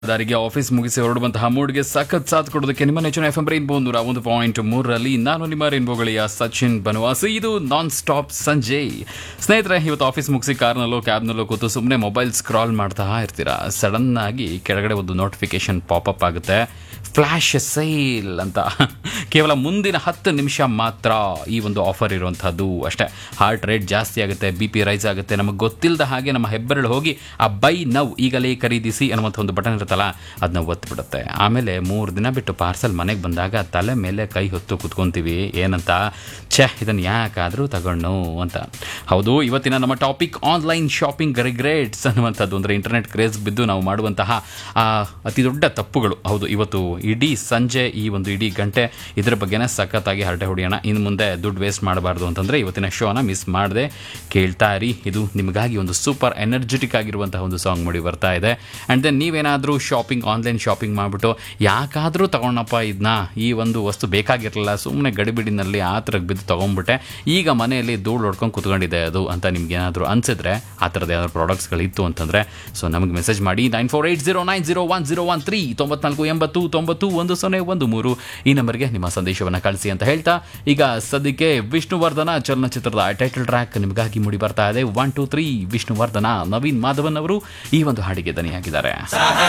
ದಾರಿಗೆ ಆಫೀಸ್ ಮುಗಿಸಿ ಹೊರಡುವಂತಹ ಮೂಡ್ಗೆ ಸಖತ್ ಸಾಥ್ ಕೊಡೋದಕ್ಕೆ ನಿಮ್ಮ ನೆಚ್ಚಿನ ಎಫ್ ಎಂ ರೈನ್ಬೋ ನೂರ ಒಂದು ಪಾಯಿಂಟ್ ಮೂರರಲ್ಲಿ ನಾನು ನಿಮ್ಮ ರೈನ್ಬೋ ಗೆಳೆಯ ಸಚಿನ್ ಬನವಾಸಿ ಇದು ನಾನ್ ಸ್ಟಾಪ್ ಸಂಜೆ ಸ್ನೇಹಿತರೆ ಇವತ್ತು ಆಫೀಸ್ ಮುಗಿಸಿ ಕಾರ್ನಲ್ಲೋ ಕ್ಯಾಬ್ನಲ್ಲೋ ಕೂತು ಸುಮ್ಮನೆ ಮೊಬೈಲ್ ಸ್ಕ್ರಾಲ್ ಮಾಡ್ತಾ ಇರ್ತೀರಾ ಸಡನ್ ಆಗಿ ಕೆಳಗಡೆ ಒಂದು ನೋಟಿಫಿಕೇಶನ್ ಪಾಪಪ್ ಆಗುತ್ತೆ ಫ್ಲ್ಯಾಶ್ ಸೇಲ್ ಅಂತ ಕೇವಲ ಮುಂದಿನ ಹತ್ತು ನಿಮಿಷ ಮಾತ್ರ ಈ ಒಂದು ಆಫರ್ ಇರುವಂಥದ್ದು ಅಷ್ಟೇ ಹಾರ್ಟ್ ರೇಟ್ ಜಾಸ್ತಿ ಆಗುತ್ತೆ ಬಿ ಪಿ ರೈಸ್ ಆಗುತ್ತೆ ನಮಗೆ ಗೊತ್ತಿಲ್ಲದ ಹಾಗೆ ನಮ್ಮ ಹೆಬ್ಬೆರಳು ಹೋಗಿ ಆ ಬೈ ನವ್ ಈಗಲೇ ಖರೀದಿಸಿ ಅನ್ನುವಂಥ ಒಂದು ಬಟನ್ ಇರುತ್ತಲ್ಲ ಅದನ್ನ ಒತ್ತಿಬಿಡುತ್ತೆ ಆಮೇಲೆ ಮೂರು ದಿನ ಬಿಟ್ಟು ಪಾರ್ಸಲ್ ಮನೆಗೆ ಬಂದಾಗ ತಲೆ ಮೇಲೆ ಕೈ ಹೊತ್ತು ಕುತ್ಕೊಂತೀವಿ ಏನಂತ ಛೇ ಇದನ್ನು ಯಾಕಾದರೂ ತಗೊಂಡು ಅಂತ ಹೌದು ಇವತ್ತಿನ ನಮ್ಮ ಟಾಪಿಕ್ ಆನ್ಲೈನ್ ಶಾಪಿಂಗ್ ರಿಗ್ರೇಟ್ಸ್ ಅನ್ನುವಂಥದ್ದು ಅಂದರೆ ಇಂಟರ್ನೆಟ್ ಕ್ರೇಜ್ ಬಿದ್ದು ನಾವು ಮಾಡುವಂತಹ ಆ ಅತಿ ದೊಡ್ಡ ತಪ್ಪುಗಳು ಹೌದು ಇವತ್ತು ಇಡೀ ಸಂಜೆ ಈ ಒಂದು ಇಡೀ ಗಂಟೆ ಇದರ ಬಗ್ಗೆನೇ ಸಖತ್ತಾಗಿ ಹರಟೆ ಹೊಡೆಯೋಣ ಇನ್ನು ಮುಂದೆ ದುಡ್ಡು ವೇಸ್ಟ್ ಮಾಡಬಾರ್ದು ಅಂತಂದರೆ ಇವತ್ತಿನ ಶೋನ ಮಿಸ್ ಮಾಡದೆ ಕೇಳ್ತಾ ಇರಿ ಇದು ನಿಮಗಾಗಿ ಒಂದು ಸೂಪರ್ ಎನರ್ಜೆಟಿಕ್ ಆಗಿರುವಂತಹ ಒಂದು ಸಾಂಗ್ ಮಾಡಿ ಬರ್ತಾ ಇದೆ ಆ್ಯಂಡ್ ದೆನ್ ನೀವೇನಾದರೂ ಶಾಪಿಂಗ್ ಆನ್ಲೈನ್ ಶಾಪಿಂಗ್ ಮಾಡಿಬಿಟ್ಟು ಯಾಕಾದರೂ ತಗೊಂಡಪ್ಪ ಇದನ್ನ ಈ ಒಂದು ವಸ್ತು ಬೇಕಾಗಿರಲಿಲ್ಲ ಸುಮ್ಮನೆ ಗಡಿಬಿಡಿನಲ್ಲಿ ಆ ಥರಕ್ಕೆ ಬಿದ್ದು ತೊಗೊಂಡ್ಬಿಟ್ಟೆ ಈಗ ಮನೆಯಲ್ಲಿ ಧೂಳು ಹೊಡ್ಕೊಂಡು ಕುತ್ಕೊಂಡಿದೆ ಅದು ಅಂತ ನಿಮ್ಗೆ ಏನಾದರೂ ಅನಿಸಿದ್ರೆ ಆ ಥರದ್ದು ಏನಾದರೂ ಪ್ರಾಡಕ್ಟ್ಸ್ಗಳಿತ್ತು ಅಂತಂದರೆ ಸೊ ನಮಗೆ ಮೆಸೇಜ್ ಮಾಡಿ nine four eight zero nine zero one zero one three ತೊಂಬತ್ನಾಲ್ಕು ಎಂಬತ್ತು ತೊಂಬತ್ತು ಒಂದು ಸೊನ್ನೆ ಒಂದು ಮೂರು ಈ ನಂಬರ್ಗೆ ನಿಮ್ಮ ಸಂದೇಶವನ್ನು ಕಳಿಸಿ ಅಂತ ಹೇಳ್ತಾ ಈಗ ಸದ್ಯಕ್ಕೆ ವಿಷ್ಣುವರ್ಧನ ಚಲನಚಿತ್ರದ ಟೈಟಲ್ ಟ್ರ್ಯಾಕ್ ನಿಮಗಾಗಿ ಮೂಡಿ ಬರ್ತಾ ಇದೆ one two three Vishnuvardhana Naveen Madhavan ಅವರು ಈ ಒಂದು ಹಾಡಿಗೆ ದನಿಯಾಗಿದ್ದಾರೆ